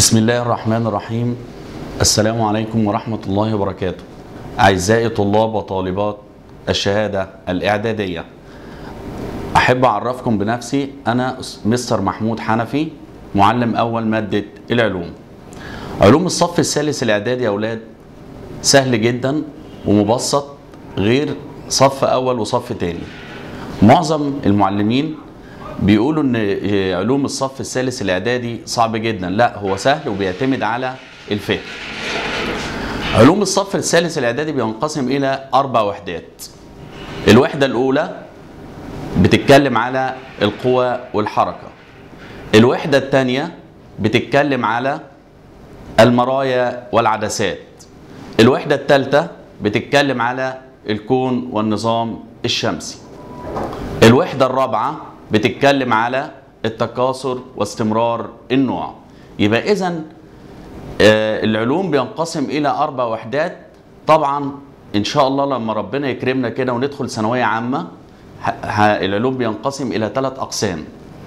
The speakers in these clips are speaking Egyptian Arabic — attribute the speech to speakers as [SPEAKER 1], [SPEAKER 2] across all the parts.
[SPEAKER 1] بسم الله الرحمن الرحيم السلام عليكم ورحمة الله وبركاته أعزائي طلاب وطالبات الشهادة الإعدادية أحب أعرفكم بنفسي أنا مستر محمود حنفي معلم أول مادة العلوم علوم الصف الثالث الإعدادي يا أولاد سهل جدا ومبسط غير صف أول وصف تاني معظم المعلمين بيقولوا ان علوم الصف الثالث الاعدادي صعب جدا لا هو سهل وبيعتمد على الفهم علوم الصف الثالث الاعدادي بينقسم الى اربع وحدات الوحده الاولى بتتكلم على القوى والحركه الوحده الثانيه بتتكلم على المرايا والعدسات الوحده الثالثه بتتكلم على الكون والنظام الشمسي الوحده الرابعه بتتكلم على التكاثر واستمرار النوع يبقى اذا العلوم بينقسم الى اربع وحدات طبعا ان شاء الله لما ربنا يكرمنا كده وندخل ثانويه عامه العلوم بينقسم الى ثلاث اقسام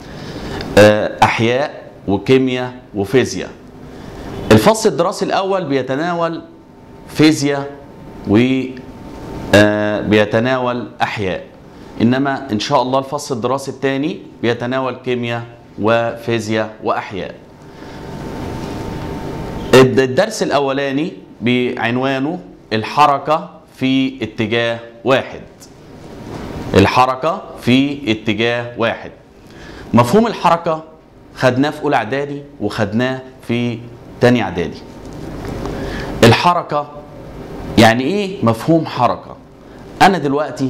[SPEAKER 1] احياء وكيمياء وفيزياء الفصل الدراسي الاول بيتناول فيزياء وبيتناول احياء انما ان شاء الله الفصل الدراسي الثاني بيتناول كيمياء وفيزياء واحياء الدرس الاولاني بعنوانه الحركه في اتجاه واحد الحركه في اتجاه واحد مفهوم الحركه خدناه في اولى اعدادي وخدناه في تاني اعدادي الحركه يعني ايه مفهوم حركه انا دلوقتي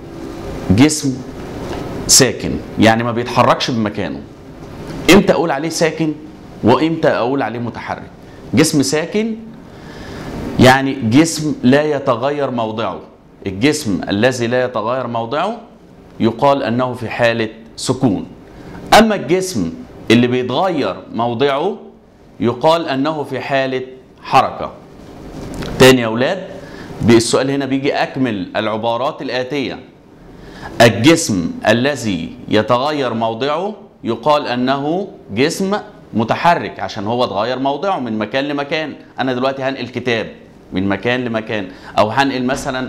[SPEAKER 1] جسم ساكن يعني ما بيتحركش بمكانه امتى اقول عليه ساكن وامتى اقول عليه متحرك جسم ساكن يعني جسم لا يتغير موضعه الجسم الذي لا يتغير موضعه يقال انه في حاله سكون اما الجسم اللي بيتغير موضعه يقال انه في حاله حركه تاني يا اولاد السؤال هنا بيجي اكمل العبارات الاتيه الجسم الذي يتغير موضعه يقال انه جسم متحرك عشان هو اتغير موضعه من مكان لمكان انا دلوقتي هنقل كتاب من مكان لمكان او هنقل مثلا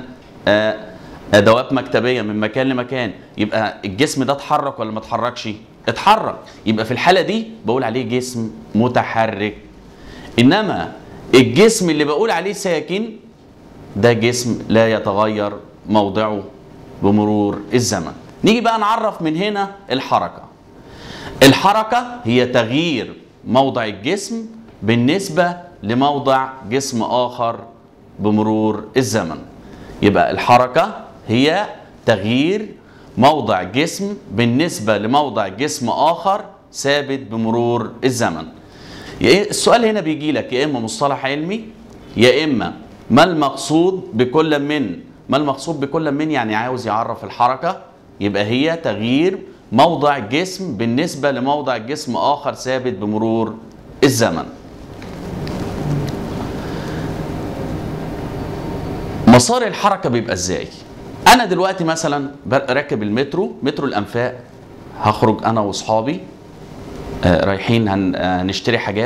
[SPEAKER 1] ادوات مكتبيه من مكان لمكان يبقى الجسم ده اتحرك ولا ما اتحركش اتحرك يبقى في الحاله دي بقول عليه جسم متحرك انما الجسم اللي بقول عليه ساكن ده جسم لا يتغير موضعه بمرور الزمن نيجي بقى نعرف من هنا الحركة الحركة هي تغيير موضع الجسم بالنسبة لموضع جسم آخر بمرور الزمن يبقى الحركة هي تغيير موضع جسم بالنسبة لموضع جسم آخر ثابت بمرور الزمن السؤال هنا بيجي لك يا إما مصطلح علمي يا إما ما المقصود بكل من ما المقصود بكل من يعني عاوز يعرف الحركة يبقى هي تغيير موضع جسم بالنسبة لموضع جسم آخر ثابت بمرور الزمن مسار الحركة بيبقى ازاي أنا دلوقتي مثلا راكب المترو مترو الأنفاق هخرج أنا وأصحابي رايحين هنشتري حاجات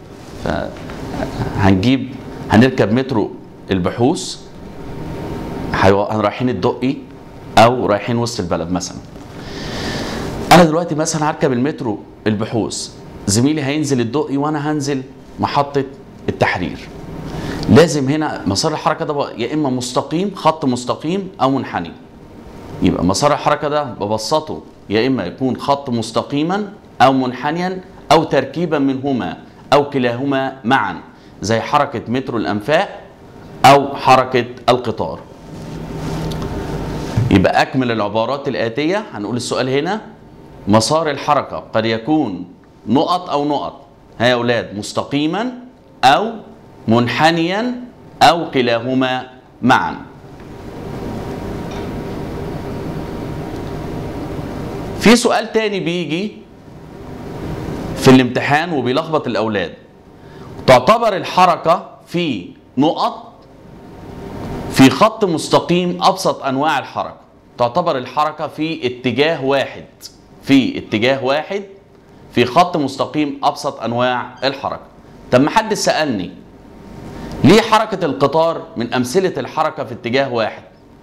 [SPEAKER 1] هنجيب هنركب مترو البحوث رايحين الدقي او رايحين وسط البلد مثلا انا دلوقتي مثلا هركب المترو البحوث زميلي هينزل الدقي وانا هنزل محطه التحرير لازم هنا مسار الحركه ده يا اما مستقيم خط مستقيم او منحني يبقى مسار الحركه ده ببسطه يا اما يكون خط مستقيما او منحنيا او تركيبا منهما او كلاهما معا زي حركه مترو الانفاق او حركه القطار يبقى أكمل العبارات الآتية هنقول السؤال هنا مسار الحركة قد يكون نقط أو نقط ها يا أولاد مستقيما أو منحنيا أو كلاهما معا في سؤال تاني بيجي في الامتحان وبيلخبط الأولاد تعتبر الحركة في نقط في خط مستقيم ابسط انواع الحركه تعتبر الحركه في اتجاه واحد في اتجاه واحد في خط مستقيم ابسط انواع الحركه طب ما حد سالني ليه حركه القطار من امثله الحركه في اتجاه واحد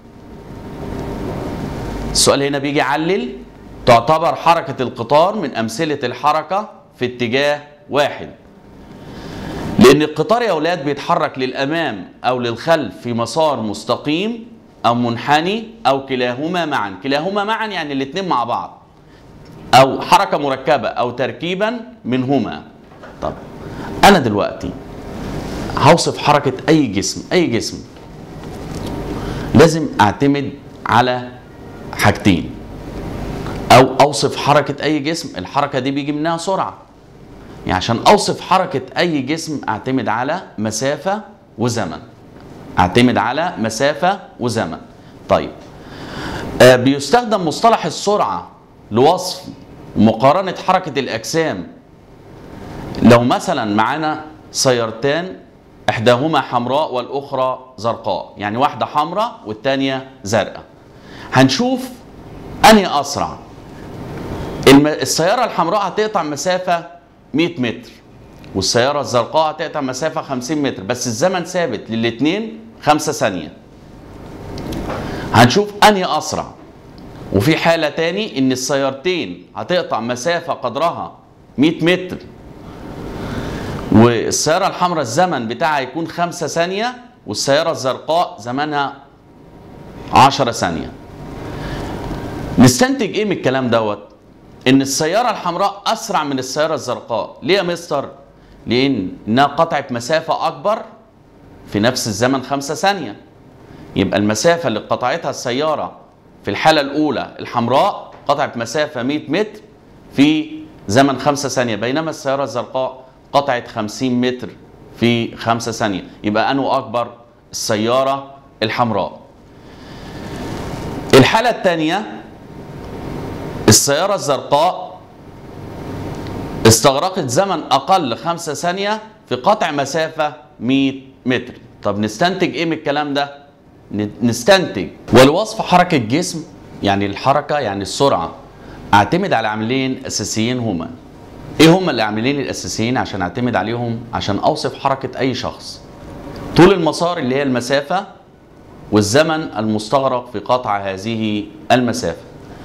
[SPEAKER 1] السؤال هنا بيجي علل تعتبر حركه القطار من امثله الحركه في اتجاه واحد لان القطار يا اولاد بيتحرك للامام او للخلف في مسار مستقيم او منحني او كلاهما معا كلاهما معا يعني الاثنين مع بعض او حركه مركبه او تركيبا منهما طب انا دلوقتي هوصف حركه اي جسم اي جسم لازم اعتمد على حاجتين او اوصف حركه اي جسم الحركه دي بيجي منها سرعه يعني عشان اوصف حركه اي جسم اعتمد على مسافه وزمن اعتمد على مسافه وزمن طيب آه بيستخدم مصطلح السرعه لوصف مقارنه حركه الاجسام لو مثلا معانا سيارتان احداهما حمراء والاخرى زرقاء يعني واحده حمراء والثانيه زرقاء هنشوف انهي اسرع الم... السياره الحمراء هتقطع مسافه 100 متر والسياره الزرقاء هتقطع مسافه 50 متر بس الزمن ثابت للاثنين 5 ثانيه هنشوف انهي اسرع وفي حاله تاني ان السيارتين هتقطع مسافه قدرها 100 متر والسياره الحمراء الزمن بتاعها يكون 5 ثانيه والسياره الزرقاء زمنها 10 ثانيه نستنتج ايه من الكلام دوت ان السياره الحمراء اسرع من السياره الزرقاء ليه يا مستر لان انها قطعت مسافه اكبر في نفس الزمن 5 ثانيه يبقى المسافه اللي قطعتها السياره في الحاله الاولى الحمراء قطعت مسافه 100 متر في زمن 5 ثانيه بينما السياره الزرقاء قطعت 50 متر في 5 ثانيه يبقى انه اكبر السياره الحمراء الحاله الثانيه السيارة الزرقاء استغرقت زمن أقل خمسة ثانية في قطع مسافة 100 متر طب نستنتج إيه من الكلام ده؟ نستنتج ولوصف حركة جسم يعني الحركة يعني السرعة أعتمد على عاملين أساسيين هما إيه هما العاملين الأساسيين عشان أعتمد عليهم عشان أوصف حركة أي شخص طول المسار اللي هي المسافة والزمن المستغرق في قطع هذه المسافة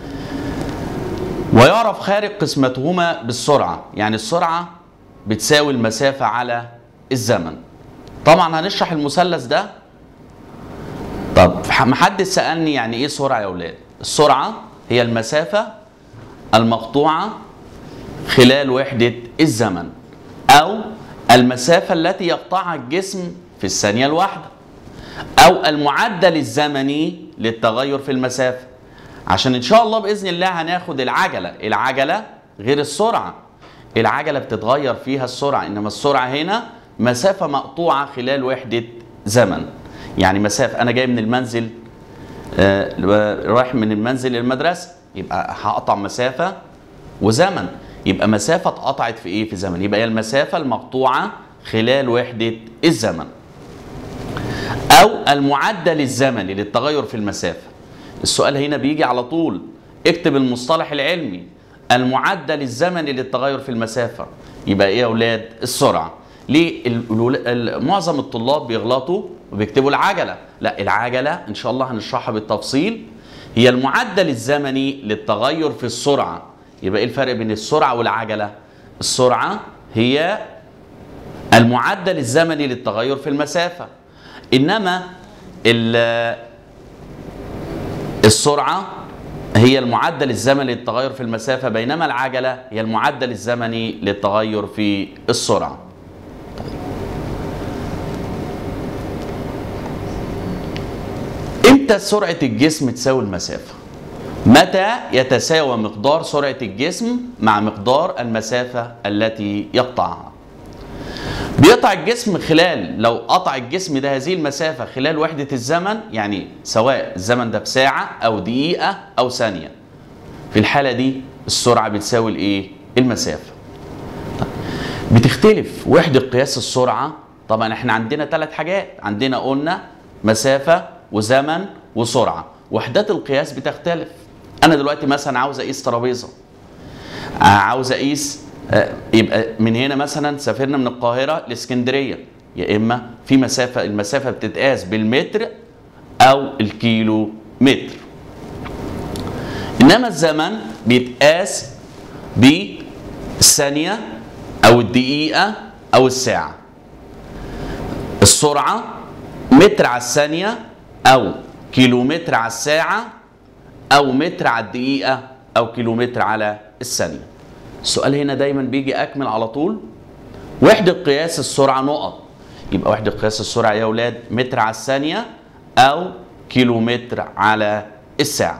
[SPEAKER 1] ويعرف خارج قسمتهما بالسرعة يعني السرعة بتساوي المسافة على الزمن طبعا هنشرح المثلث ده طب محدش سألني يعني ايه سرعة يا اولاد السرعة هي المسافة المقطوعة خلال وحدة الزمن او المسافة التي يقطعها الجسم في الثانية الواحدة او المعدل الزمني للتغير في المسافة عشان ان شاء الله باذن الله هناخد العجله العجله غير السرعه العجله بتتغير فيها السرعه انما السرعه هنا مسافه مقطوعه خلال وحده زمن يعني مسافه انا جاي من المنزل آه رايح من المنزل للمدرسه يبقى هقطع مسافه وزمن يبقى مسافه اتقطعت في ايه في زمن يبقى هي المسافه المقطوعه خلال وحده الزمن او المعدل الزمني للتغير في المسافه السؤال هنا بيجي على طول اكتب المصطلح العلمي المعدل الزمني للتغير في المسافة يبقى ايه يا اولاد السرعة ليه معظم الطلاب بيغلطوا وبيكتبوا العجلة لا العجلة ان شاء الله هنشرحها بالتفصيل هي المعدل الزمني للتغير في السرعة يبقى ايه الفرق بين السرعة والعجلة السرعة هي المعدل الزمني للتغير في المسافة انما السرعة هي المعدل الزمني للتغير في المسافة بينما العجلة هي المعدل الزمني للتغير في السرعة امتى سرعة الجسم تساوي المسافة؟ متى يتساوى مقدار سرعة الجسم مع مقدار المسافة التي يقطعها؟ بيقطع الجسم خلال لو قطع الجسم ده هذه المسافة خلال وحدة الزمن يعني سواء الزمن ده بساعة أو دقيقة أو ثانية في الحالة دي السرعة بتساوي الإيه؟ المسافة بتختلف وحدة قياس السرعة طبعا احنا عندنا ثلاث حاجات عندنا قلنا مسافة وزمن وسرعة وحدات القياس بتختلف أنا دلوقتي مثلا عاوز أقيس ترابيزة عاوز أقيس آه، يبقى من هنا مثلا سافرنا من القاهره لاسكندريه يا اما في مسافه المسافه بتتقاس بالمتر او الكيلو متر انما الزمن بيتقاس بالثانيه او الدقيقه او الساعه السرعه متر على الثانيه او كيلومتر على الساعه او متر على الدقيقه او كيلومتر على الثانيه السؤال هنا دايما بيجي اكمل على طول وحده قياس السرعه نقط يبقى وحده قياس السرعه يا اولاد متر على الثانيه او كيلومتر على الساعه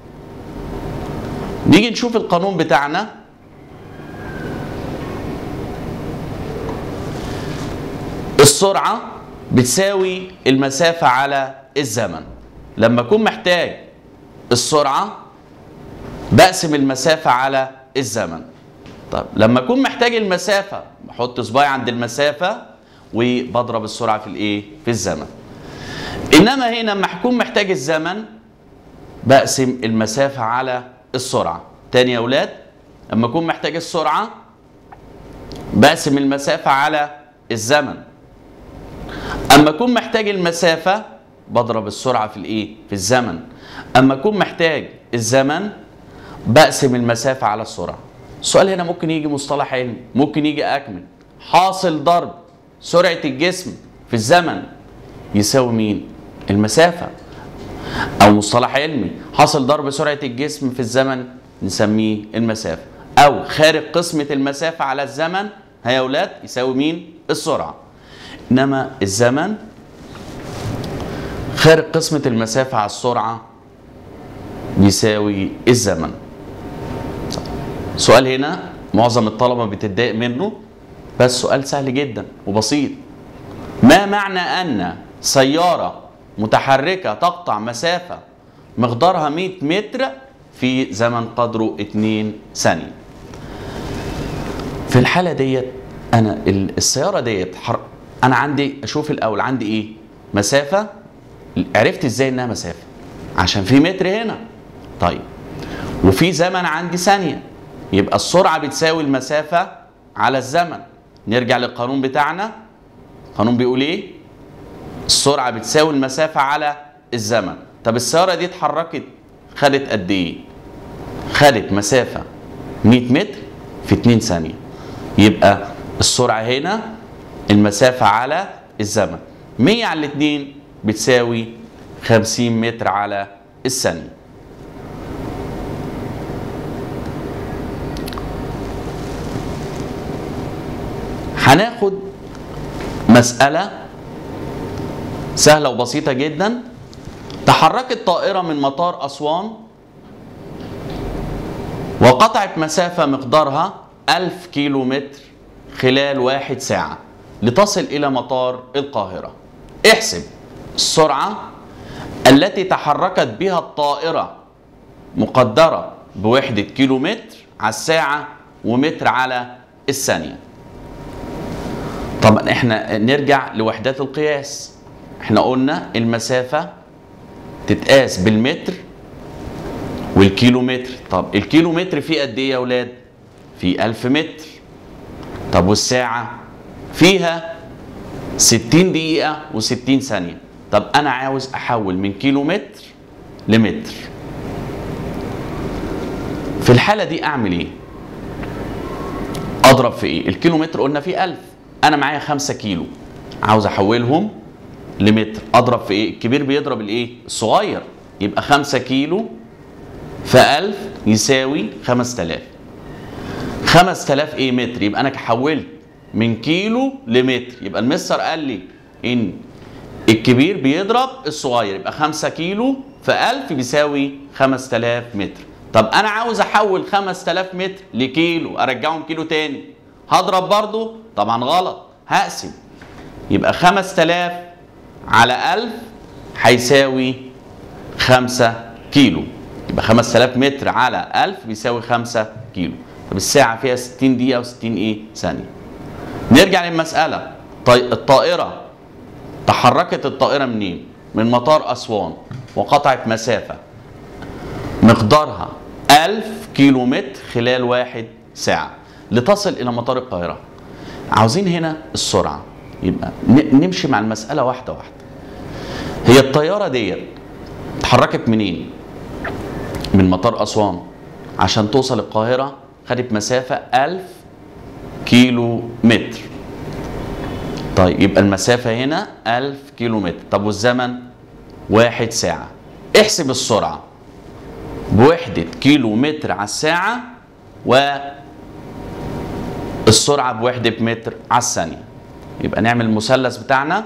[SPEAKER 1] نيجي نشوف القانون بتاعنا السرعة بتساوي المسافة على الزمن لما أكون محتاج السرعة بقسم المسافة على الزمن طب لما أكون محتاج المسافة بحط صباعي عند المسافة وبضرب السرعة في الإيه؟ في الزمن إنما هنا لما أكون محتاج الزمن بقسم المسافة على السرعة تاني يا أولاد لما أكون محتاج السرعة بقسم المسافة على الزمن اما اكون محتاج المسافه بضرب السرعه في الايه في الزمن اما اكون محتاج الزمن بقسم المسافه على السرعه السؤال هنا ممكن يجي مصطلح علمي ممكن يجي اكمل حاصل ضرب سرعه الجسم في الزمن يساوي مين المسافه او مصطلح علمي حاصل ضرب سرعه الجسم في الزمن نسميه المسافه او خارج قسمه المسافه على الزمن ها يا اولاد يساوي مين السرعه انما الزمن خارج قسمة المسافة على السرعة بيساوي الزمن سؤال هنا معظم الطلبة بتتضايق منه بس سؤال سهل جدا وبسيط ما معنى أن سيارة متحركة تقطع مسافة مقدارها 100 متر في زمن قدره 2 ثانية في الحالة ديت أنا السيارة ديت حر... انا عندي اشوف الاول عندي ايه مسافه عرفت ازاي انها مسافه عشان في متر هنا طيب وفي زمن عندي ثانيه يبقى السرعه بتساوي المسافه على الزمن نرجع للقانون بتاعنا القانون بيقول ايه السرعه بتساوي المسافه على الزمن طب السياره دي اتحركت خدت قد ايه خدت مسافه 100 متر في 2 ثانيه يبقى السرعه هنا المسافة على الزمن 100 على 2 بتساوي 50 متر على الثانية هناخد مسألة سهلة وبسيطة جدا تحركت طائرة من مطار أسوان وقطعت مسافة مقدارها 1000 كيلو متر خلال واحد ساعة لتصل إلى مطار القاهرة احسب السرعة التي تحركت بها الطائرة مقدرة بوحدة كيلو متر على الساعة ومتر على الثانية طبعا احنا نرجع لوحدات القياس احنا قلنا المسافة تتقاس بالمتر والكيلو متر طب الكيلو متر فيه قد ايه يا اولاد فيه ألف متر طب والساعة فيها 60 دقيقة و60 ثانية طب أنا عاوز أحول من كيلو متر لمتر في الحالة دي أعمل إيه؟ أضرب في إيه؟ الكيلو متر قلنا فيه 1000 أنا معايا 5 كيلو عاوز أحولهم لمتر أضرب في إيه؟ الكبير بيضرب الإيه؟ الصغير يبقى 5 كيلو في 1000 يساوي 5000 5000 ايه متر يبقى انا حولت من كيلو لمتر يبقى المستر قال لي ان الكبير بيضرب الصغير يبقى 5 كيلو في 1000 بيساوي 5000 متر طب انا عاوز احول 5000 متر لكيلو ارجعهم كيلو تاني هضرب برضو طبعا غلط هقسم يبقى 5000 على 1000 هيساوي 5 كيلو يبقى 5000 متر على 1000 بيساوي 5 كيلو طب الساعة فيها 60 دقيقة و60 ايه ثانية نرجع للمسألة طيب الطائرة تحركت الطائرة منين؟ من مطار أسوان وقطعت مسافة مقدارها 1000 كيلو متر خلال واحد ساعة لتصل الى مطار القاهره عاوزين هنا السرعه يبقى ن- نمشي مع المساله واحده واحده هي الطياره ديت اتحركت منين من مطار اسوان عشان توصل القاهره خدت مسافه 1000 كيلو متر طيب يبقى المسافة هنا 1000 كيلو متر طب والزمن واحد ساعة احسب السرعة بوحدة كيلو متر على الساعة والسرعة بوحدة متر على الثانية يبقى نعمل المثلث بتاعنا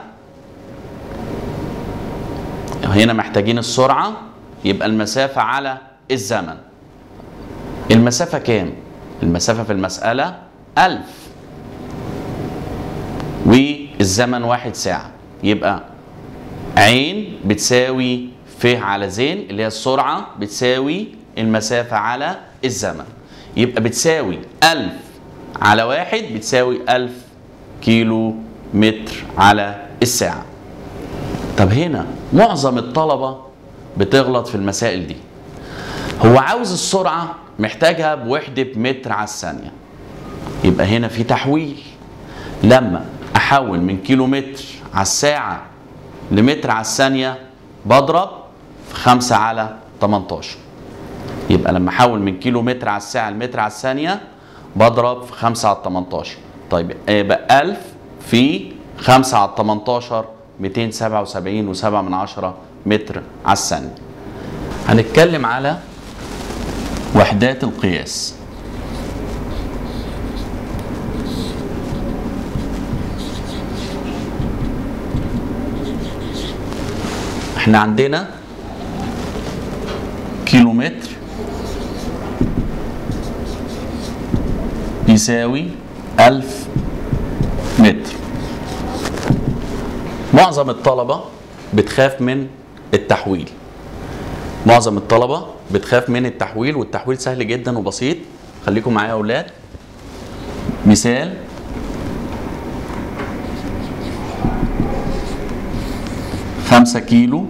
[SPEAKER 1] هنا محتاجين السرعة يبقى المسافة على الزمن المسافة كام؟ المسافة في المسألة 1000 والزمن واحد ساعة يبقى عين بتساوي ف على زين اللي هي السرعة بتساوي المسافة على الزمن يبقى بتساوي ألف على واحد بتساوي ألف كيلو متر على الساعة طب هنا معظم الطلبة بتغلط في المسائل دي هو عاوز السرعة محتاجها بوحدة متر على الثانية يبقى هنا في تحويل لما احول من كيلو متر على الساعة لمتر على الثانية بضرب في 5 على 18 يبقى لما احول من كيلو متر على الساعة لمتر على الثانية بضرب في 5 على 18 طيب يبقى 1000 في 5 على 18 277 و7 من عشرة متر على الثانية هنتكلم على وحدات القياس احنا عندنا كيلو متر يساوي ألف متر معظم الطلبة بتخاف من التحويل معظم الطلبة بتخاف من التحويل والتحويل سهل جدا وبسيط خليكم معايا يا أولاد مثال خمسة كيلو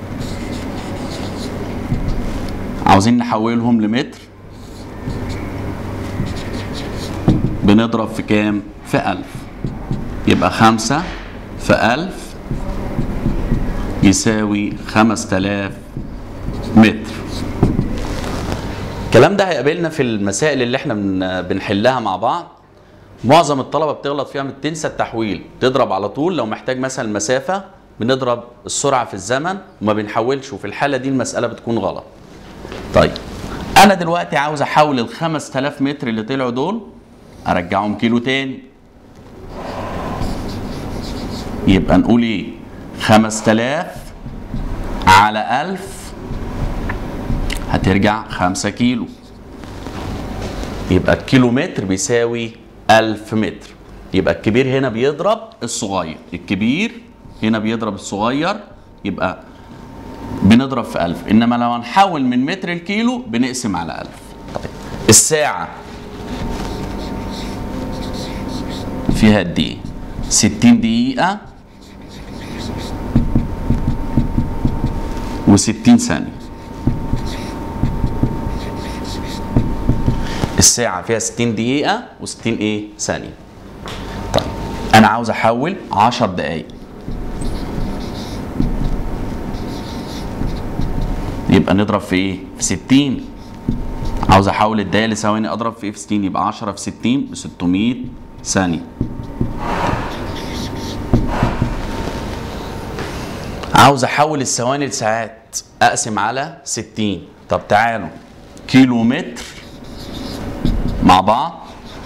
[SPEAKER 1] عاوزين نحولهم لمتر بنضرب في كام؟ في ألف يبقى خمسة في ألف يساوي خمس تلاف متر الكلام ده هيقابلنا في المسائل اللي احنا بن- بنحلها مع بعض معظم الطلبه بتغلط فيها بتنسى التحويل تضرب على طول لو محتاج مثلا المسافه بنضرب السرعه في الزمن وما بنحولش وفي الحاله دي المساله بتكون غلط طيب انا دلوقتي عاوز احول ال 5000 متر اللي طلعوا دول ارجعهم كيلو تاني يبقى نقول ايه 5000 على 1000 هترجع 5 كيلو يبقى الكيلو متر بيساوي 1000 متر يبقى الكبير هنا بيضرب الصغير الكبير هنا بيضرب الصغير يبقى بنضرب في 1000 انما لو هنحول من متر الكيلو بنقسم على 1000 طيب الساعة فيها قد ايه 60 دقيقة و60 ثانية الساعة فيها 60 دقيقة و60 ايه ثانية طيب أنا عاوز أحول 10 دقايق يبقى نضرب في ايه؟ في 60 عاوز أحول الدقايق لثواني أضرب في ايه في 60 يبقى 10 في 60 ب 600 ثانية عاوز أحول الثواني لساعات أقسم على 60 طب تعالوا كيلو متر مع بعض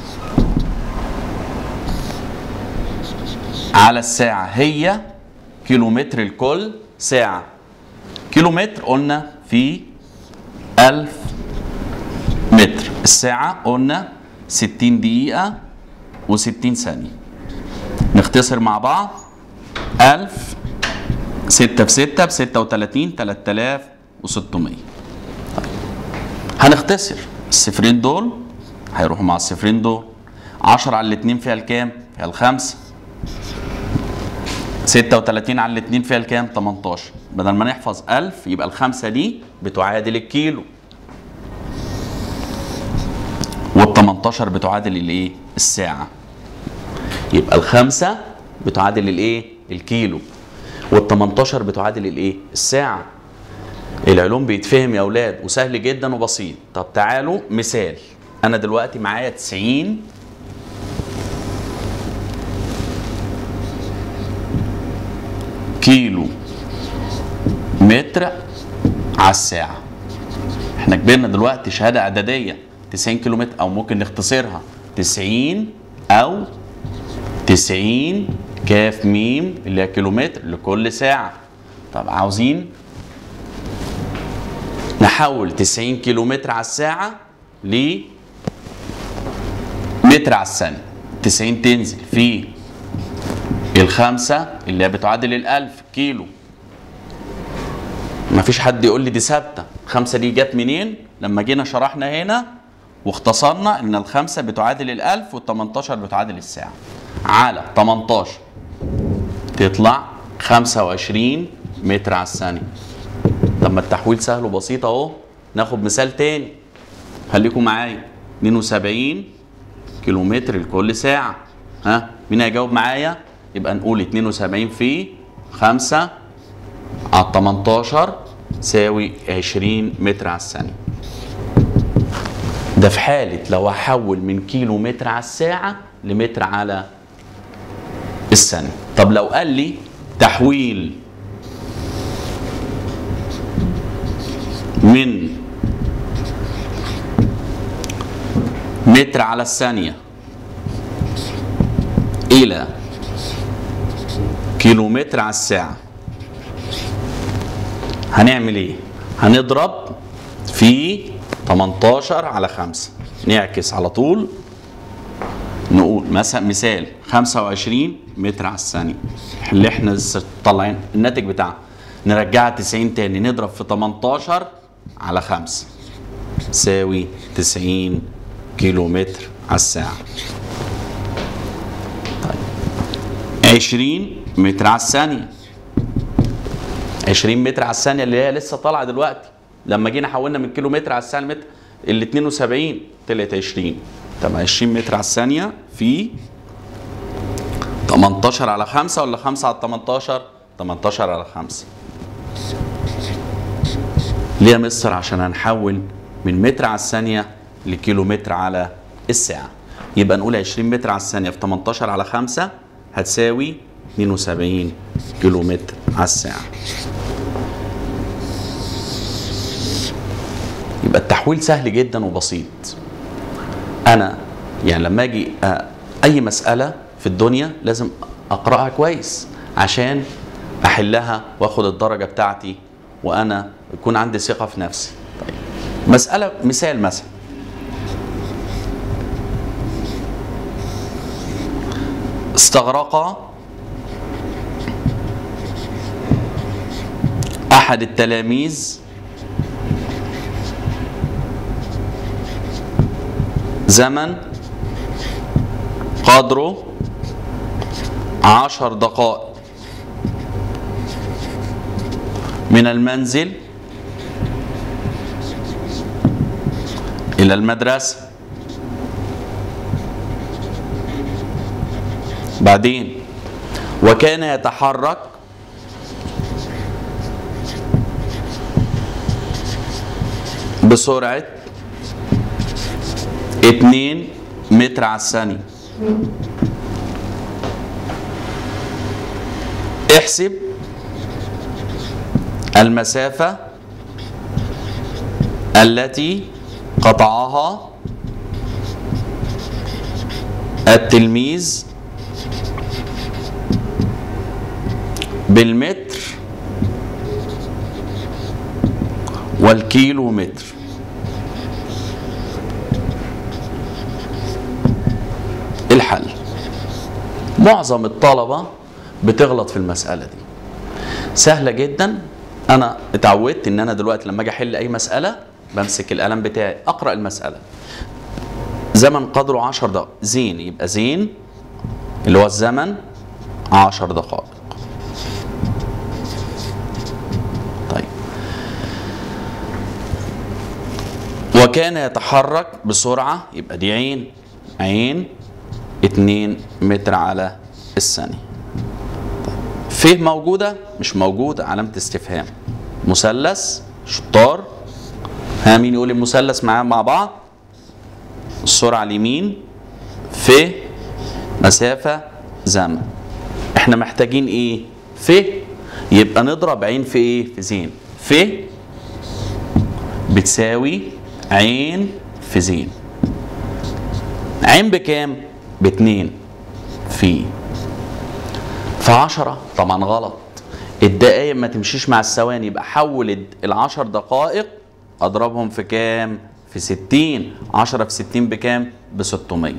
[SPEAKER 1] على الساعة هي كيلومتر الكل ساعة كيلومتر قلنا في ألف متر الساعة قلنا ستين دقيقة وستين ثانية نختصر مع بعض ألف ستة في ستة بستة وتلاتين تلات آلاف وستمية هنختصر الصفرين دول هيروحوا مع الصفرين دول 10 على الاتنين فيها الكام؟ فيها الخمسة 36 على الاتنين فيها الكام؟ 18 بدل ما نحفظ 1000 يبقى الخمسة دي بتعادل الكيلو وال 18 بتعادل الايه الساعه يبقى الخمسة بتعادل الايه الكيلو وال18 بتعادل الايه الساعه العلوم بيتفهم يا اولاد وسهل جدا وبسيط طب تعالوا مثال انا دلوقتي معايا 90 كيلو متر على الساعة احنا كبرنا دلوقتي شهادة اعدادية 90 كيلو متر او ممكن نختصرها 90 او 90 كاف ميم اللي هي كيلومتر لكل ساعة طب عاوزين نحول 90 كيلو متر على الساعة ل متر على الثانية 90 تنزل في الخمسة اللي هي بتعادل الألف كيلو مفيش حد يقول لي دي ثابتة الخمسة دي جت منين لما جينا شرحنا هنا واختصرنا ان الخمسة بتعادل الألف والتمنتاشر بتعادل الساعة على 18 تطلع 25 متر على الثانية طب ما التحويل سهل وبسيط اهو ناخد مثال تاني خليكم معايا 72 كيلو متر لكل ساعة ها مين هيجاوب معايا يبقى نقول 72 في 5 على 18 تساوي 20 متر على الثانية ده في حالة لو هحول من كيلو متر على الساعة لمتر على الثانية طب لو قال لي تحويل من متر على الثانية إلى كيلومتر على الساعة هنعمل ايه؟ هنضرب في 18 على 5 نعكس على طول نقول مثلا مثال 25 متر على الثانية اللي احنا لسه طالعين الناتج بتاعها نرجعها 90 تاني نضرب في 18 على 5 تساوي 90 كيلو متر على الساعة طيب 20 متر على الثانية 20 متر على الثانية اللي هي لسه طالعة دلوقتي لما جينا حولنا من كيلو متر على الثانية متر ال 72 طلعت 20 طب 20 متر على الثانية في 18 على 5 ولا 5 على 18 18 على 5 ليه يا مستر عشان هنحول من متر على الثانية لكيلو متر على الساعة يبقى نقول 20 متر على الثانية في 18 على 5 هتساوي 72 كيلو متر على الساعة يبقى التحويل سهل جدا وبسيط انا يعني لما اجي أ- اي مساله في الدنيا لازم اقراها كويس عشان احلها واخد الدرجه بتاعتي وانا يكون عندي ثقه في نفسي طيب مساله مثال مثلا استغرق احد التلاميذ زمن قدره عشر دقائق من المنزل إلى المدرسة بعدين وكان يتحرك بسرعة 2 متر على الثانية احسب المسافة التي قطعها التلميذ بالمتر والكيلو متر الحل معظم الطلبة بتغلط في المسألة دي سهلة جدا أنا اتعودت إن أنا دلوقتي لما أجي أحل أي مسألة بمسك القلم بتاعي أقرأ المسألة زمن قدره 10 دقائق زين يبقى زين اللي هو الزمن 10 دقائق طيب وكان يتحرك بسرعة يبقى دي عين عين 2 متر على الثانية فيه موجودة مش موجودة علامة استفهام مثلث شطار ها مين يقول المثلث معاه مع بعض السرعة اليمين في مسافة زمن احنا محتاجين ايه في يبقى نضرب عين في ايه في زين في بتساوي عين في زين عين بكام باتنين في في عشرة طبعا غلط الدقايق ما تمشيش مع الثواني يبقى حول العشر دقائق اضربهم في كام في ستين عشرة في ستين بكام بستمية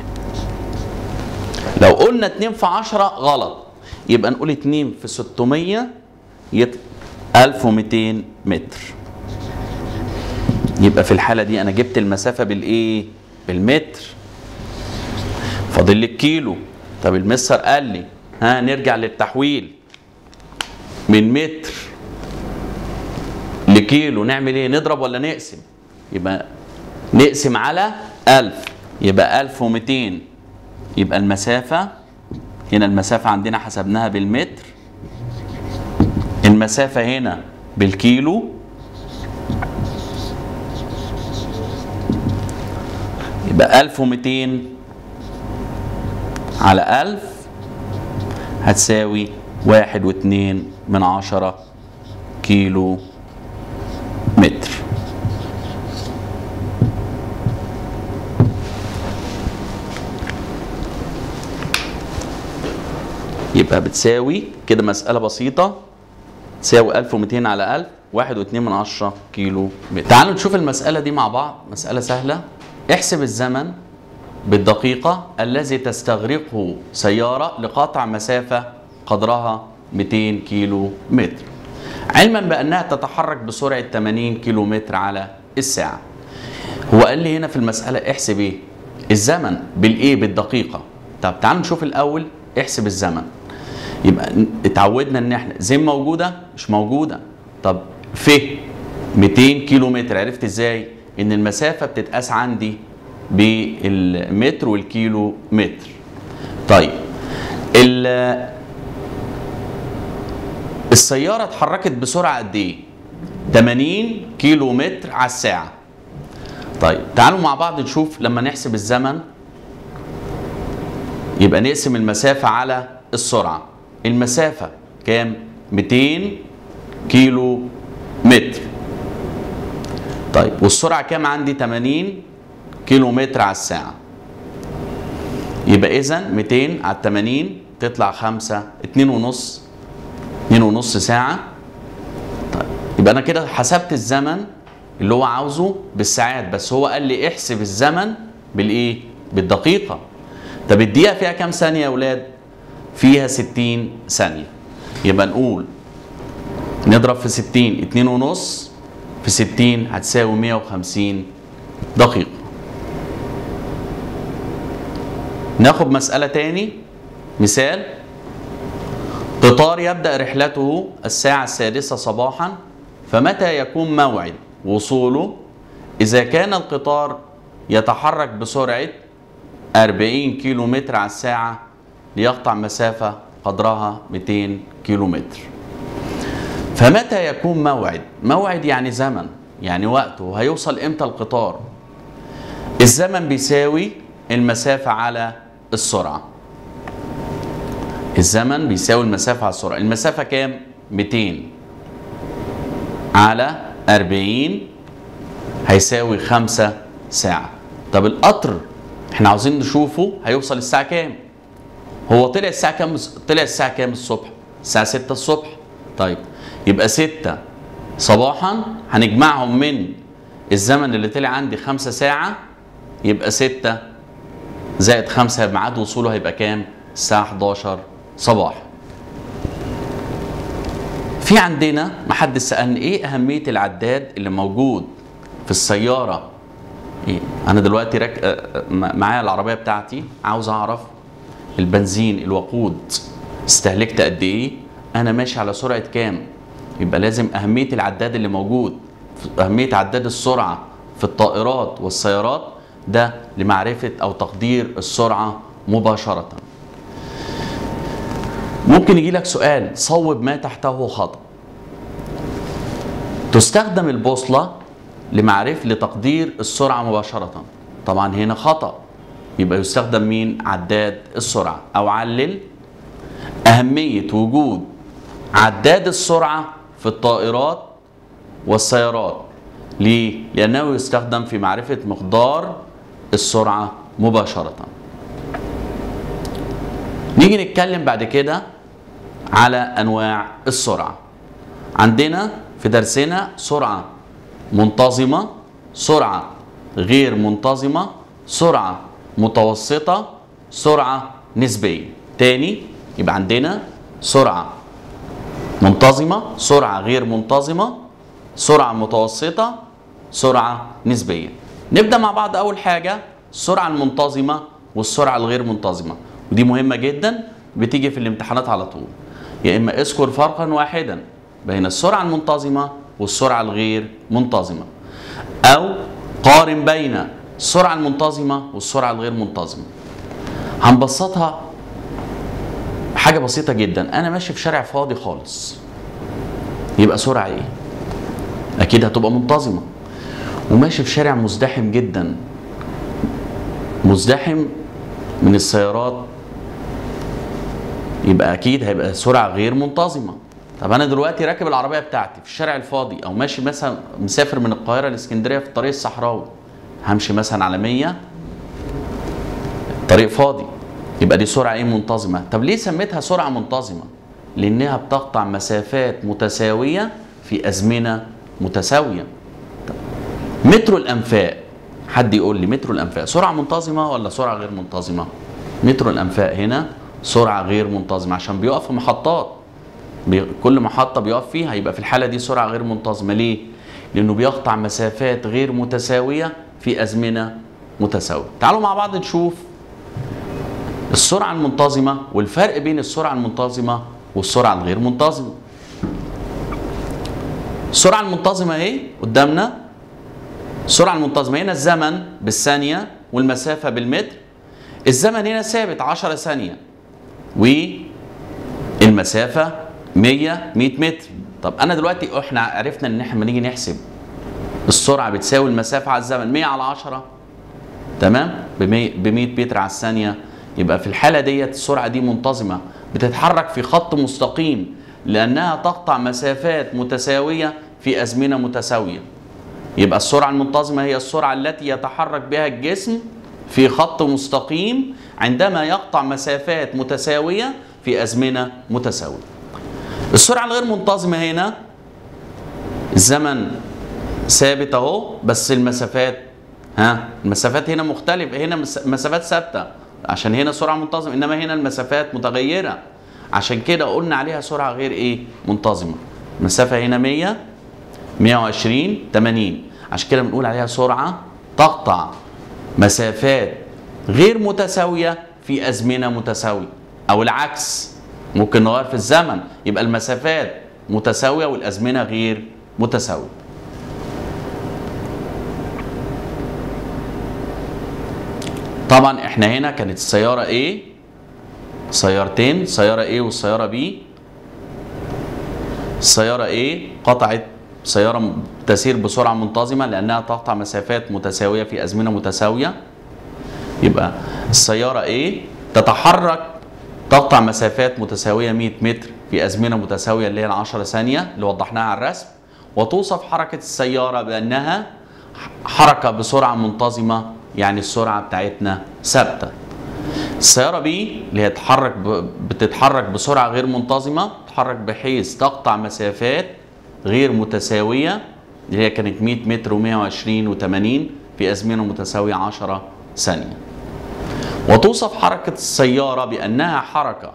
[SPEAKER 1] لو قلنا اتنين في عشرة غلط يبقى نقول اتنين في ستمية يطلع ألف ومتين متر يبقى في الحالة دي أنا جبت المسافة بالإيه؟ بالمتر فاضل لي الكيلو طب المستر قال لي ها نرجع للتحويل من متر لكيلو نعمل ايه نضرب ولا نقسم يبقى نقسم على ألف يبقى ألف ومتين يبقى المسافة هنا المسافة عندنا حسبناها بالمتر المسافة هنا بالكيلو يبقى 1200 على 1000 هتساوي واحد واتنين من عشرة كيلو متر يبقى بتساوي كده مسألة بسيطة تساوي 1200 على 1000 واحد واتنين من عشرة كيلو متر تعالوا نشوف المسألة دي مع بعض مسألة سهلة احسب الزمن بالدقيقة الذي تستغرقه سيارة لقطع مسافة قدرها 200 كيلو متر علما بأنها تتحرك بسرعة 80 كيلو متر على الساعة هو قال لي هنا في المسألة احسب ايه الزمن بالايه بالدقيقة طب تعالوا نشوف الأول احسب الزمن يبقى اتعودنا ان احنا زين موجودة مش موجودة طب ف 200 كيلو متر عرفت ازاي ان المسافة بتتقاس عندي بالمتر والكيلو متر طيب السيارة اتحركت بسرعة قد ايه 80 كيلو متر على الساعة طيب تعالوا مع بعض نشوف لما نحسب الزمن يبقى نقسم المسافة على السرعة المسافة كام 200 كيلو متر طيب والسرعة كام عندي 80 كيلو متر على الساعة يبقى إذا 200 على 80 تطلع 5 2 ونص 2 ونص ساعة طيب يبقى أنا كده حسبت الزمن اللي هو عاوزه بالساعات بس هو قال لي احسب الزمن بالإيه؟ بالدقيقة طب الدقيقة فيها كام ثانية يا أولاد؟ فيها 60 ثانية يبقى نقول نضرب في 60 2 ونص في 60 هتساوي 150 دقيقة ناخد مسألة تاني مثال قطار يبدأ رحلته الساعة السادسة صباحا فمتى يكون موعد وصوله إذا كان القطار يتحرك بسرعة 40 كيلو متر على الساعة ليقطع مسافة قدرها 200 كيلو متر فمتى يكون موعد موعد يعني زمن يعني وقته هيوصل امتى القطار الزمن بيساوي المسافة على السرعة الزمن بيساوي المسافة على السرعة المسافة كام 200 على 40 هيساوي 5 ساعة طب القطر احنا عاوزين نشوفه هيوصل الساعة كام هو طلع الساعة كام طلع الساعة كام الصبح الساعة 6 الصبح طيب يبقى 6 صباحا هنجمعهم من الزمن اللي طلع عندي 5 ساعة يبقى 6 زائد 5 ميعاد وصوله هيبقى كام؟ الساعة 11 صباح. في عندنا محدش سألني ايه أهمية العداد اللي موجود في السيارة؟ إيه؟ أنا دلوقتي رك... معايا العربية بتاعتي عاوز أعرف البنزين الوقود استهلكت قد إيه؟ أنا ماشي على سرعة كام؟ يبقى لازم أهمية العداد اللي موجود أهمية عداد السرعة في الطائرات والسيارات ده لمعرفة أو تقدير السرعة مباشرة ممكن يجي لك سؤال صوب ما تحته خطأ تستخدم البوصلة لمعرفة لتقدير السرعة مباشرة طبعا هنا خطأ يبقى يستخدم مين عداد السرعة أو علل أهمية وجود عداد السرعة في الطائرات والسيارات ليه؟ لأنه يستخدم في معرفة مقدار السرعة مباشرة نيجي نتكلم بعد كده على أنواع السرعة عندنا في درسنا سرعة منتظمة سرعة غير منتظمة سرعة متوسطة سرعة نسبية تاني يبقى عندنا سرعة منتظمة سرعة غير منتظمة سرعة متوسطة سرعة نسبية نبدأ مع بعض أول حاجة السرعة المنتظمة والسرعة الغير منتظمة ودي مهمة جدا بتيجي في الامتحانات على طول يا إما اذكر فرقا واحدا بين السرعة المنتظمة والسرعة الغير منتظمة أو قارن بين السرعة المنتظمة والسرعة الغير منتظمة هنبسطها حاجة بسيطة جدا أنا ماشي في شارع فاضي خالص يبقى سرعة إيه؟ أكيد هتبقى منتظمة وماشي في شارع مزدحم جدا مزدحم من السيارات يبقى أكيد هيبقى سرعة غير منتظمة طب أنا دلوقتي راكب العربية بتاعتي في الشارع الفاضي أو ماشي مثلا مسافر من القاهرة لإسكندرية في الطريق الصحراوي همشي مثلا على 100 طريق فاضي يبقى دي سرعه ايه منتظمه طب ليه سميتها سرعه منتظمه لانها بتقطع مسافات متساويه في ازمنه متساويه طب مترو الانفاق حد يقول لي مترو الانفاق سرعه منتظمه ولا سرعه غير منتظمه مترو الانفاق هنا سرعه غير منتظمه عشان بيقف في محطات بي... كل محطه بيقف فيها يبقى في الحاله دي سرعه غير منتظمه ليه لانه بيقطع مسافات غير متساويه في ازمنه متساويه تعالوا مع بعض نشوف السرعة المنتظمة والفرق بين السرعة المنتظمة والسرعة الغير منتظمة. السرعة المنتظمة ايه؟ قدامنا السرعة المنتظمة هنا الزمن بالثانية والمسافة بالمتر. الزمن هنا ثابت 10 ثانية والمسافة 100 100 متر. طب أنا دلوقتي احنا عرفنا إن احنا لما نيجي نحسب السرعة بتساوي المسافة على الزمن 100 على 10 تمام؟ ب 100 متر على الثانية يبقى في الحالة ديت السرعة دي منتظمة بتتحرك في خط مستقيم لأنها تقطع مسافات متساوية في أزمنة متساوية يبقى السرعة المنتظمة هي السرعة التي يتحرك بها الجسم في خط مستقيم عندما يقطع مسافات متساوية في أزمنة متساوية السرعة الغير منتظمة هنا الزمن ثابت اهو بس المسافات ها المسافات هنا مختلفة هنا مسافات ثابتة عشان هنا سرعه منتظمه انما هنا المسافات متغيره عشان كده قلنا عليها سرعه غير ايه منتظمه المسافه هنا 100 120 80 عشان كده بنقول عليها سرعه تقطع مسافات غير متساويه في ازمنه متساويه او العكس ممكن نغير في الزمن يبقى المسافات متساويه والازمنه غير متساويه طبعا احنا هنا كانت السيارة A سيارتين سيارة A والسيارة B السيارة A قطعت سيارة تسير بسرعة منتظمة لأنها تقطع مسافات متساوية في أزمنة متساوية يبقى السيارة A تتحرك تقطع مسافات متساوية 100 متر في أزمنة متساوية اللي هي 10 ثانية اللي وضحناها على الرسم وتوصف حركة السيارة بأنها حركة بسرعة منتظمة يعني السرعه بتاعتنا ثابته السياره بي اللي هي تتحرك ب... بتتحرك بسرعه غير منتظمه تتحرك بحيث تقطع مسافات غير متساويه اللي هي كانت 100 متر و120 و80 في ازمنه متساويه 10 ثانيه وتوصف حركه السياره بانها حركه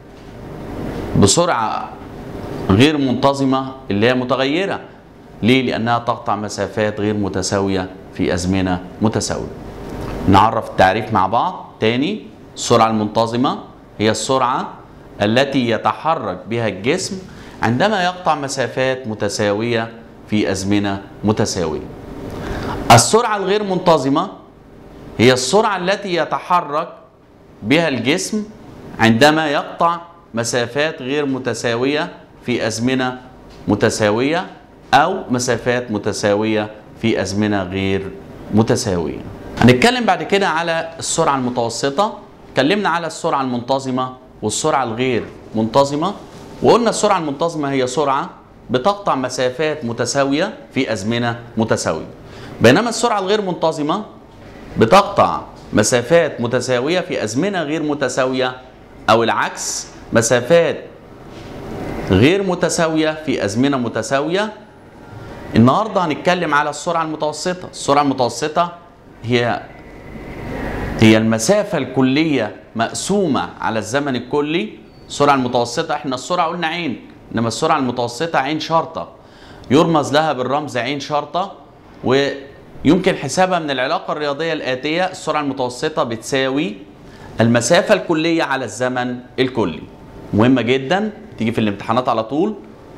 [SPEAKER 1] بسرعه غير منتظمه اللي هي متغيره ليه لانها تقطع مسافات غير متساويه في ازمنه متساويه نعرف التعريف مع بعض تاني السرعة المنتظمة هي السرعة التي يتحرك بها الجسم عندما يقطع مسافات متساوية في أزمنة متساوية السرعة الغير منتظمة هي السرعة التي يتحرك بها الجسم عندما يقطع مسافات غير متساوية في أزمنة متساوية أو مسافات متساوية في أزمنة غير متساوية هنتكلم بعد كده على السرعة المتوسطة اتكلمنا على السرعة المنتظمة والسرعة الغير منتظمة وقلنا السرعة المنتظمة هي سرعة بتقطع مسافات متساوية في أزمنة متساوية بينما السرعة الغير منتظمة بتقطع مسافات متساوية في أزمنة غير متساوية أو العكس مسافات غير متساوية في أزمنة متساوية النهاردة هنتكلم على السرعة المتوسطة السرعة المتوسطة هي هي المسافة الكلية مقسومة على الزمن الكلي السرعة المتوسطة احنا السرعة قلنا عين انما السرعة المتوسطة عين شرطة يرمز لها بالرمز عين شرطة ويمكن حسابها من العلاقة الرياضية الآتية السرعة المتوسطة بتساوي المسافة الكلية على الزمن الكلي مهمة جدا تيجي في الامتحانات على طول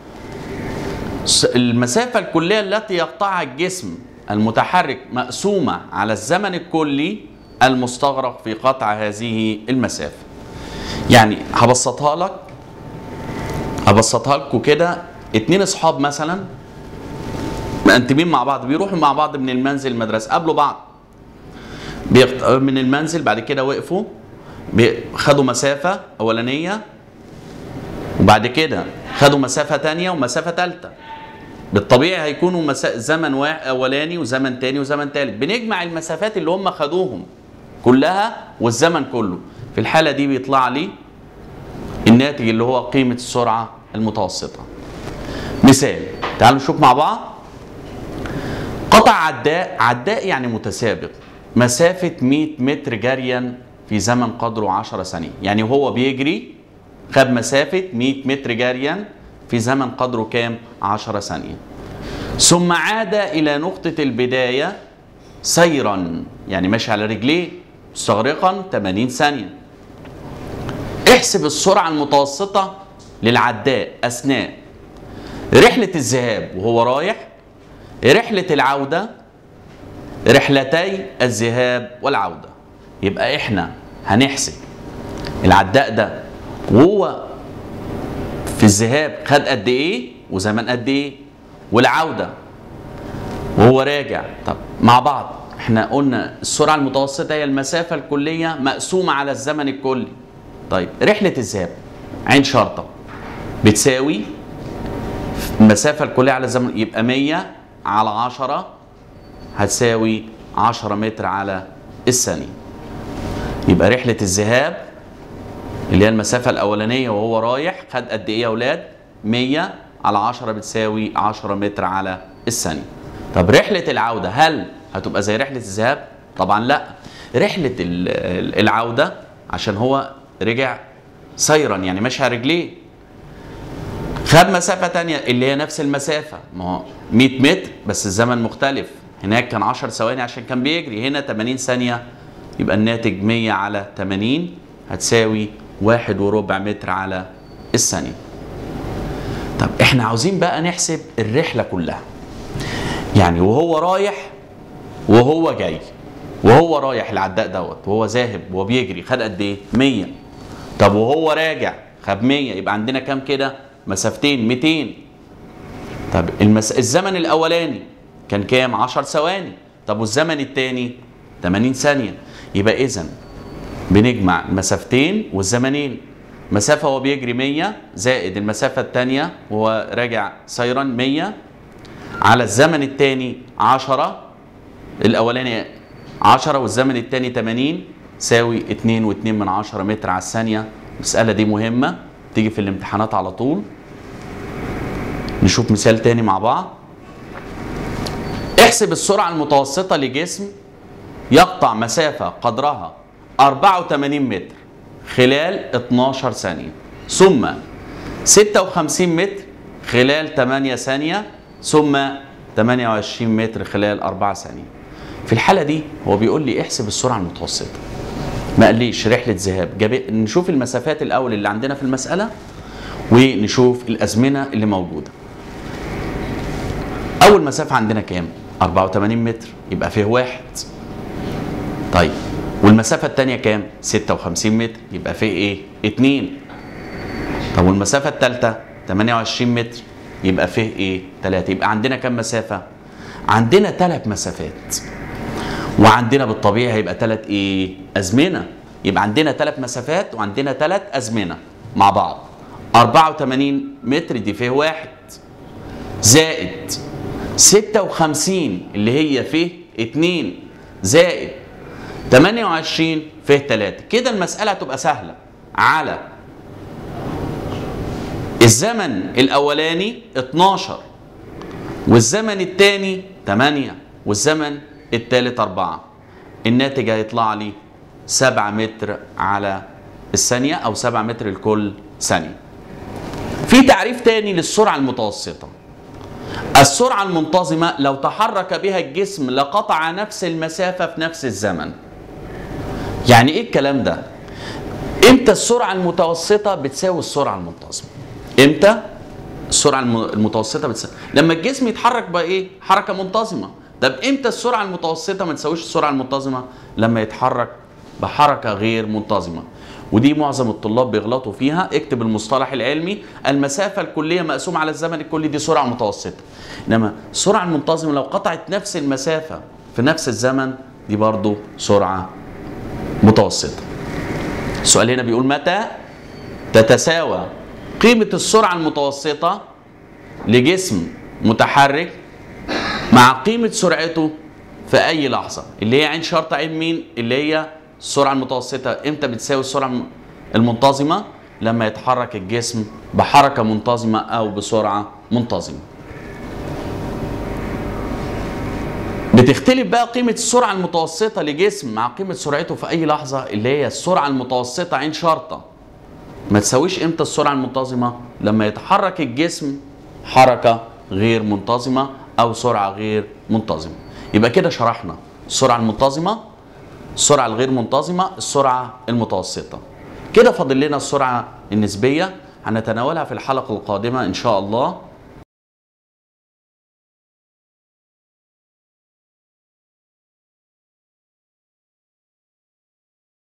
[SPEAKER 1] المسافة الكلية التي يقطعها الجسم المتحرك مقسومة على الزمن الكلي المستغرق في قطع هذه المسافة يعني هبسطها لك هبسطها لكم كده اتنين اصحاب مثلا مقنتمين مع بعض بيروحوا مع بعض من المنزل المدرسة قابلوا بعض بيقت... من المنزل بعد كده وقفوا خدوا مسافة أولانية وبعد كده خدوا مسافة تانية ومسافة تالتة بالطبيعي هيكونوا مسا... زمن واحد أولاني وزمن تاني وزمن تالت بنجمع المسافات اللي هم خدوهم كلها والزمن كله في الحالة دي بيطلع لي الناتج اللي هو قيمة السرعة المتوسطة مثال تعالوا نشوف مع بعض قطع عداء عداء يعني متسابق مسافة 100 متر جريا في زمن قدره 10 ثانية يعني هو بيجري خد مسافة 100 متر جريا في زمن قدره كام 10 ثانية ثم عاد إلى نقطة البداية سيرا يعني ماشي على رجليه مستغرقا 80 ثانية احسب السرعة المتوسطة للعداء أثناء رحلة الذهاب وهو رايح رحلة العودة رحلتي الذهاب والعودة يبقى احنا هنحسب العداء ده وهو في الذهاب خد قد ايه وزمن قد ايه والعودة وهو راجع طب مع بعض احنا قلنا السرعة المتوسطة هي المسافة الكلية مقسومة على الزمن الكلي طيب رحلة الذهاب عين شرطة بتساوي المسافة الكلية على الزمن يبقى 100 على 10 هتساوي 10 متر على الثانية يبقى رحلة الذهاب اللي هي المسافة الأولانية وهو رايح خد قد إيه يا أولاد؟ 100 على 10 بتساوي 10 متر على الثانية. طب رحلة العودة هل هتبقى زي رحلة الذهاب؟ طبعا لا. رحلة العودة عشان هو رجع سيرا يعني ماشي على رجليه. خد مسافة تانية اللي هي نفس المسافة ما هو 100 متر بس الزمن مختلف هناك كان 10 ثواني عشان كان بيجري هنا 80 ثانية يبقى الناتج 100 على 80 هتساوي واحد وربع متر على الثانية طب احنا عاوزين بقى نحسب الرحلة كلها يعني وهو رايح وهو جاي وهو رايح العداء دوت وهو ذاهب وهو بيجري خد قد ايه 100 طب وهو راجع خد 100 يبقى عندنا كام كده مسافتين 200 طب المس... الزمن الاولاني كان كام 10 ثواني طب والزمن الثاني 80 ثانيه يبقى اذا بنجمع المسافتين والزمنين مسافة وهو بيجري 100 زائد المسافة الثانية وهو راجع سيرا 100 على الزمن الثاني 10 الأولاني 10 والزمن الثاني 80 ساوي 2 و2 من 10 متر على الثانية المسألة دي مهمة تيجي في الامتحانات على طول نشوف مثال تاني مع بعض احسب السرعة المتوسطة لجسم يقطع مسافة قدرها 84 متر خلال 12 ثانية ثم 56 متر خلال 8 ثانية ثم 28 متر خلال 4 ثانية في الحالة دي هو بيقول لي احسب السرعة المتوسطة ما قاليش رحلة ذهاب جاب نشوف المسافات الأول اللي عندنا في المسألة ونشوف الأزمنة اللي موجودة أول مسافة عندنا كام؟ 84 متر يبقى فيه واحد طيب والمسافة التانية كام؟ 56 متر يبقى فيه ايه؟ اتنين طب والمسافة التالتة 28 متر يبقى فيه ايه؟ تلاتة يبقى عندنا كام مسافة؟ عندنا ثلاث مسافات وعندنا بالطبيعي هيبقى ثلاث ايه؟ أزمنة يبقى عندنا ثلاث مسافات وعندنا ثلاث أزمنة مع بعض 84 متر دي فيه واحد زائد 56 اللي هي فيه 2 زائد 28 فيه 3 كده المسألة هتبقى سهلة على الزمن الأولاني 12 والزمن الثاني 8 والزمن الثالث 4 الناتج هيطلع لي 7 متر على الثانية أو 7 متر لكل ثانية في تعريف تاني للسرعة المتوسطة السرعة المنتظمة لو تحرك بها الجسم لقطع نفس المسافة في نفس الزمن يعني ايه الكلام ده امتى السرعة المتوسطة بتساوي السرعة المنتظمة امتى السرعة الم- المتوسطة بتساوي لما الجسم يتحرك بايه حركة منتظمة طب امتى السرعة المتوسطة ما تساويش السرعة المنتظمة لما يتحرك بحركة غير منتظمة ودي معظم الطلاب بيغلطوا فيها اكتب المصطلح العلمي المسافة الكلية مقسومة على الزمن الكلي دي سرعة متوسطة انما السرعة المنتظمة لو قطعت نفس المسافة في نفس الزمن دي برضو سرعة متوسطة السؤال هنا بيقول متى تتساوى قيمة السرعة المتوسطة لجسم متحرك مع قيمة سرعته في أي لحظة اللي هي عين شرط عين مين اللي هي السرعة المتوسطة امتى بتساوي السرعة الم- المنتظمة لما يتحرك الجسم بحركة منتظمة أو بسرعة منتظمة بتختلف بقى قيمة السرعة المتوسطة لجسم مع قيمة سرعته في أي لحظة اللي هي السرعة المتوسطة عين شرطة ما تساويش امتى السرعة المنتظمة لما يتحرك الجسم حركة غير منتظمة أو سرعة غير منتظمة يبقى كده شرحنا السرعة المنتظمة السرعة الغير منتظمة السرعة المتوسطة كده فاضل لنا السرعة النسبية هنتناولها في الحلقة القادمة إن شاء الله